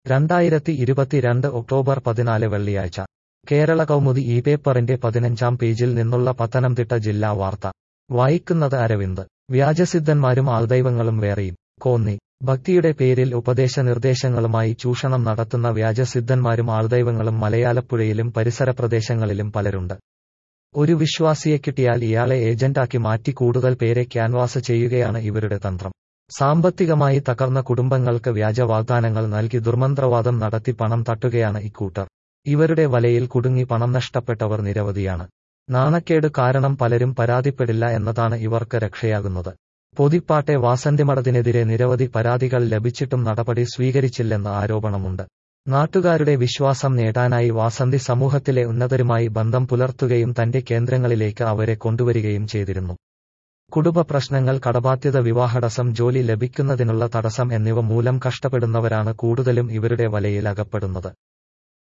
രണ്ടായിരത്തി ഇരുപത്തിരണ്ട് ഒക്ടോബർ പതിനാല് വെള്ളിയാഴ്ച കേരള കൗമുദി ഈ പേപ്പറിന്റെ പതിനഞ്ചാം പേജിൽ നിന്നുള്ള പത്തനംതിട്ട ജില്ലാ വാർത്ത വായിക്കുന്നത് അരവിന്ദ് വ്യാജസിദ്ധന്മാരും ആൾദൈവങ്ങളും വേറെയും കോന്നി ഭക്തിയുടെ പേരിൽ ഉപദേശ നിർദ്ദേശങ്ങളുമായി ചൂഷണം നടത്തുന്ന വ്യാജസിദ്ധന്മാരും ആൾദൈവങ്ങളും മലയാലപ്പുഴയിലും പരിസര പ്രദേശങ്ങളിലും പലരുണ്ട് ഒരു വിശ്വാസിയെ കിട്ടിയാൽ ഇയാളെ ഏജന്റാക്കി മാറ്റി കൂടുതൽ പേരെ ക്യാൻവാസ് ചെയ്യുകയാണ് ഇവരുടെ തന്ത്രം സാമ്പത്തികമായി തകർന്ന കുടുംബങ്ങൾക്ക് വ്യാജ വാഗ്ദാനങ്ങൾ നൽകി ദുർമന്ത്രവാദം നടത്തി പണം തട്ടുകയാണ് ഇക്കൂട്ടർ ഇവരുടെ വലയിൽ കുടുങ്ങി പണം നഷ്ടപ്പെട്ടവർ നിരവധിയാണ് നാണക്കേട് കാരണം പലരും പരാതിപ്പെടില്ല എന്നതാണ് ഇവർക്ക് രക്ഷയാകുന്നത് പൊതിപ്പാട്ടെ വാസന്തിമഠത്തിനെതിരെ നിരവധി പരാതികൾ ലഭിച്ചിട്ടും നടപടി സ്വീകരിച്ചില്ലെന്ന ആരോപണമുണ്ട് നാട്ടുകാരുടെ വിശ്വാസം നേടാനായി വാസന്തി സമൂഹത്തിലെ ഉന്നതരുമായി ബന്ധം പുലർത്തുകയും തന്റെ കേന്ദ്രങ്ങളിലേക്ക് അവരെ കൊണ്ടുവരികയും ചെയ്തിരുന്നു കുടുംബ പ്രശ്നങ്ങൾ കടബാധ്യത വിവാഹടസം ജോലി ലഭിക്കുന്നതിനുള്ള തടസ്സം എന്നിവ മൂലം കഷ്ടപ്പെടുന്നവരാണ് കൂടുതലും ഇവരുടെ വലയിൽ അകപ്പെടുന്നത്